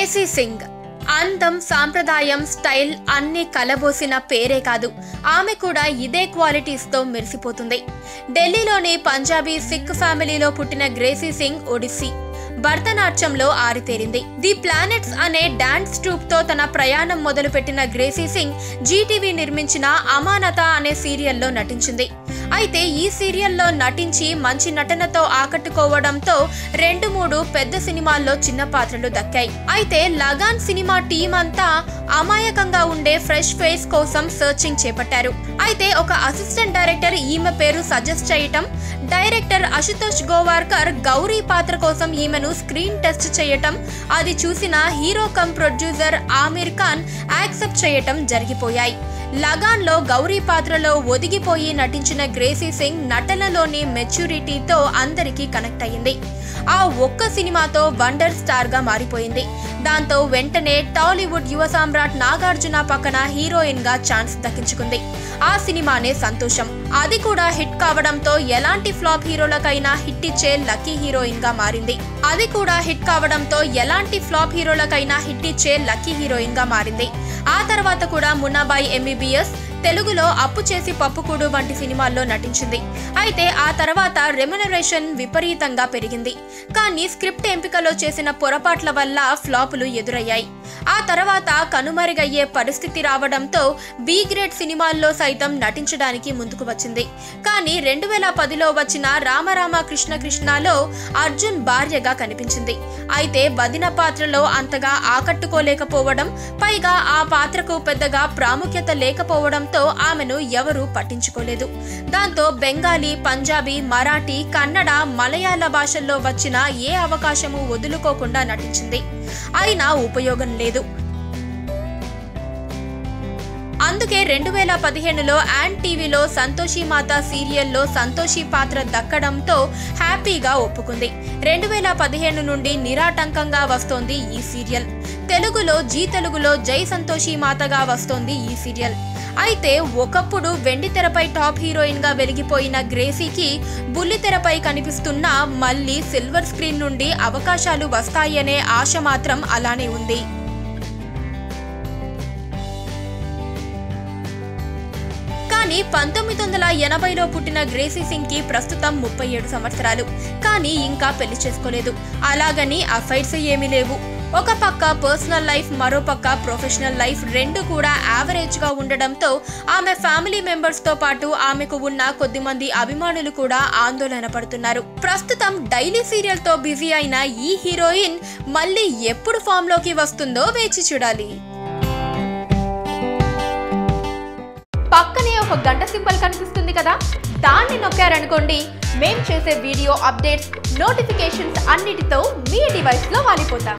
Gracie Singh అందం సాంప్రదాయం style అన్ని కలబోసిన పేరే కాదు ఆమె కూడా ఇదే క్వాలిటీస్తో మెరిసిపోతుంది ఢిల్లీలోని పంజాబీ సిక్ ఫ్యామిలీలో పుట్టిన గ్రేసీ సింగ్ ఒడిస్సీ భరతనాట్యంలో ఆరితేరింది ది ప్లానెట్స్ అనే డాన్స్ ట్రూప్ తో తన ప్రయాణం మొదలుపెట్టిన గ్రేసీ సింగ్ జీటీవీ నిర్మించిన అమానత అనే సీరియల్లో నటించింది అయితే ఈ సీరియల్లో నటించి మంచి నటనతో ఆకట్టుకోవడంతో రెండు మూడు పెద్ద సినిమాల్లో చిన్న పాత్రలు దక్కాయి అయితే లగాన్ సినిమా టీం అంతా అమాయకంగా ఉండే ఫ్రెష్ ఫేస్ కోసం సర్చింగ్ చేపట్టారు అయితే ఒక అసిస్టెంట్ డైరెక్టర్ ఈమె పేరు సజెస్ట్ చేయటం డైరెక్టర్ అశుతోష్ గోవార్కర్ గౌరీ పాత్ర కోసం ఈమెను స్క్రీన్ టెస్ట్ చేయటం అది చూసిన hero cum producer Aamir Khan accept చేయటం జరిగిపోయాయి లగాన్లో గౌరీ పాత్రలో ఒదిగిపోయి నటించిన గ్రేసీ సింగ్ నటనలోని మెచ్యూరిటీతో అందరికీ కనెక్ట్ అయ్యింది ఆ ఒక్క సినిమాతో వండర్ స్టార్ గా మారిపోయింది దాంతో వెంటనే టాలీవుడ్ యువ సామ్రాట్ నాగార్జున పక్కన హీరోయిన్ గా ఛాన్స్ దక్కించుకుంది ఆ సినిమానే సంతోషం అది కూడా హిట్ కావడంతో ఎలాంటి ఫ్లాప్ హీరోలకైనా హిట్ ఇచ్చే లక్కీ హీరోయిన్ గా మారింది అది కూడా హిట్ కావడంతో ఎలాంటి ఫ్లాప్ హీరోలకైనా హిట్ ఇచ్చే లక్కీ హీరోయిన్ గా మారింది ఆ తర్వాత కూడా మున్నాబాయి ఎంబీబీఎస్ తెలుగులో అప్పు చేసి పప్పుకూడు వంటి సినిమాల్లో నటించింది అయితే ఆ తర్వాత రెమ్యునరేషన్ విపరీతంగా పెరిగింది కానీ స్క్రిప్ట్ ఎంపికలో చేసిన పొరపాట్ల వల్ల ఫ్లాపులు ఎదురయ్యాయి ఆ తర్వాత కనుమరుగయ్యే పరిస్థితి రావడంతో బి గ్రేడ్ సినిమాల్లో సైతం నటించడానికి ముందుకు వచ్చింది కానీ రెండు వేల పదిలో వచ్చిన రామరామ కృష్ణ కృష్ణలో అర్జున్ భార్యగా కనిపించింది అయితే వదిన పాత్రలో అంతగా ఆకట్టుకోలేకపోవడం పైగా ఆ పాత్రకు పెద్దగా ప్రాముఖ్యత లేకపోవడంతో ఆమెను ఎవరూ పట్టించుకోలేదు దాంతో బెంగాలీ పంజాబీ మరాఠీ కన్నడ మలయాళ భాషల్లో వచ్చిన ఏ అవకాశము వదులుకోకుండా నటించింది అయినా ఉపయోగం లేదు అందుకే రెండు వేల పదిహేనులో యాన్ టీవీలో సంతోషి మాత సీరియల్లో సంతోషి పాత్ర దక్కడంతో హ్యాపీగా ఒప్పుకుంది రెండు వేల పదిహేను నుండి నిరాటంకంగా వస్తోంది ఈ సీరియల్ తెలుగులో జీ తెలుగులో జై సంతోషి మాతగా వస్తోంది ఈ సీరియల్ అయితే ఒకప్పుడు వెండి తెరపై టాప్ హీరోయిన్ గా వెలిగిపోయిన గ్రేసీకి బుల్లి తెరపై కనిపిస్తున్న మళ్ళీ సిల్వర్ స్క్రీన్ నుండి అవకాశాలు వస్తాయనే ఆశ మాత్రం అలానే ఉంది కానీ పంతొమ్మిది వందల ఎనభైలో పుట్టిన గ్రేసీ సింగ్ కి ప్రస్తుతం ముప్పై ఏడు సంవత్సరాలు కానీ ఇంకా పెళ్లి చేసుకోలేదు అలాగని అఫైర్స్ ఏమీ లేవు ఒక పక్క పర్సనల్ లైఫ్ మరో పక్క ప్రొఫెషనల్ లైఫ్ రెండు కూడా యావరేజ్ గా ఉండడంతో ఆమె ఫ్యామిలీ మెంబర్స్ తో పాటు ఆమెకు ఉన్న కొద్దిమంది అభిమానులు కూడా ఆందోళన పడుతున్నారు ప్రస్తుతం డైలీ సీరియల్ తో బిజీ అయిన ఈ హీరోయిన్ మళ్ళీ ఎప్పుడు ఫామ్ లోకి వస్తుందో వేచి చూడాలి పక్కనే ఒక గంట సింబల్ కనిపిస్తుంది కదా దాన్ని నొక్కారనుకోండి మేం చేసే వీడియో అప్డేట్స్ నోటిఫికేషన్స్ అన్నిటితో మీ డివైస్లో వాలిపోతాం